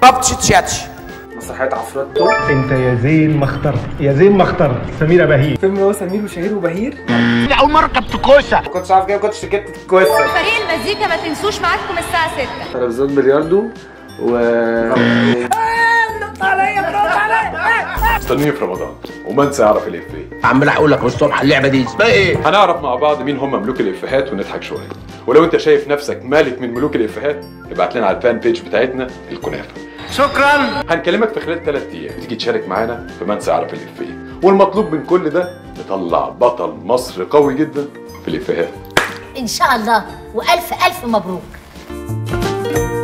بابتشي تشاتشي مسرحية عفروتو انت يا زين ما اخترت يا زين ما اخترت سميرة بهير فيلم اللي هو سمير وشهير وبهير اول مره ركبت كوسه ما كنتش عارف كده ما كنتش ركبت الكويسة فريق المزيكا ما تنسوش معاكم الساعة 6 ترابيزات بلياردو و استنوني في رمضان وما انسى اعرف الافيه عمال اقول لك من الصبح اللعبه دي اسمها ايه هنعرف مع بعض مين هم ملوك الافيهات ونضحك شويه ولو انت شايف نفسك مالك من ملوك الافيهات ابعت لنا على الفان بيج بتاعتنا الكنافه شكرا هنكلمك في خلال ثلاث ايام تيجي تشارك معانا في من سيعرف الافيه والمطلوب من كل ده نطلع بطل مصر قوي جدا في الافيهات ان شاء الله والف الف مبروك